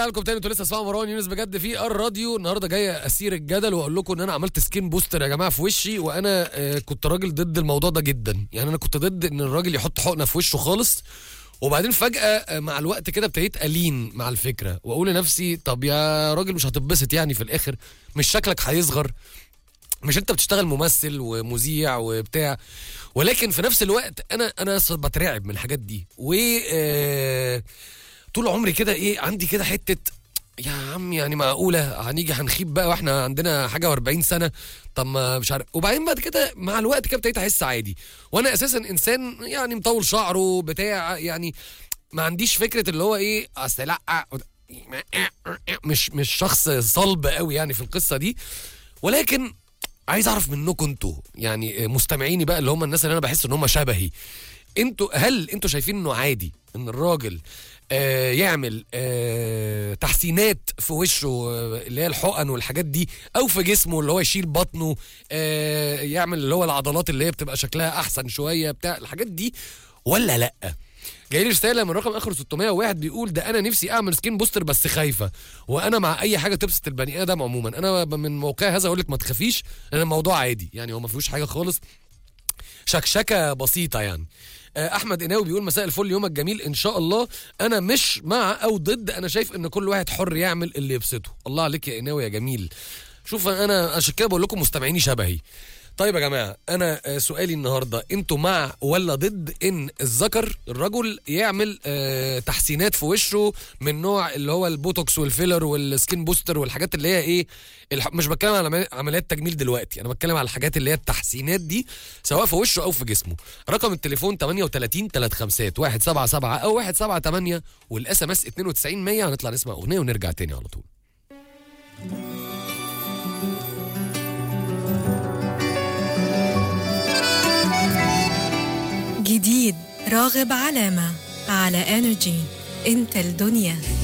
ورجع لكم تاني انتوا لسه اسمعوا مروان يونس بجد في الراديو النهارده جاي اسير الجدل واقول لكم ان انا عملت سكين بوستر يا جماعه في وشي وانا آه، كنت راجل ضد الموضوع ده جدا يعني انا كنت ضد ان الراجل يحط حقنه في وشه خالص وبعدين فجأة آه، مع الوقت كده ابتديت ألين مع الفكرة وأقول لنفسي طب يا راجل مش هتتبسط يعني في الآخر مش شكلك هيصغر مش انت بتشتغل ممثل ومذيع وبتاع ولكن في نفس الوقت انا انا أصلاً بترعب من الحاجات دي و آه، طول عمري كده ايه عندي كده حته يا عم يعني معقوله هنيجي هنخيب بقى واحنا عندنا حاجه و40 سنه طب ما مش عارف وبعدين بعد كده مع الوقت كده ابتديت احس عادي وانا اساسا انسان يعني مطول شعره بتاع يعني ما عنديش فكره اللي هو ايه اصل لا مش مش شخص صلب قوي يعني في القصه دي ولكن عايز اعرف منكم انتوا يعني مستمعيني بقى اللي هم الناس اللي انا بحس ان هم شبهي انتوا هل انتوا شايفين انه عادي ان الراجل آه يعمل آه تحسينات في وشه آه، اللي هي الحقن والحاجات دي او في جسمه اللي هو يشيل بطنه آه يعمل اللي هو العضلات اللي هي بتبقى شكلها احسن شويه بتاع الحاجات دي ولا لا جاي لي رساله من رقم اخر 601 بيقول ده انا نفسي اعمل سكين بوستر بس خايفه وانا مع اي حاجه تبسط البني ادم عموما انا من موقع هذا اقول لك ما تخافيش لان الموضوع عادي يعني هو ما فيهوش حاجه خالص شكشكه بسيطه يعني آه، احمد قناوي بيقول مساء الفل يومك جميل ان شاء الله انا مش مع او ضد انا شايف ان كل واحد حر يعمل اللي يبسطه الله عليك يا قناوي يا جميل شوف انا عشان كده بقول لكم مستمعيني شبهي طيب يا جماعه انا آه، سؤالي النهارده انتوا مع ولا ضد ان الذكر الرجل يعمل آه، تحسينات في وشه من نوع اللي هو البوتوكس والفيلر والسكين بوستر والحاجات اللي هي ايه الح... مش بتكلم على عمل- عمليات تجميل دلوقتي انا بتكلم على الحاجات اللي هي التحسينات دي سواء في وشه او في جسمه رقم التليفون 38 35 177 او 178 والاس ام اس 92 100 هنطلع نسمع اغنيه ونرجع تاني على طول جديد راغب علامة على انرجي انت الدنيا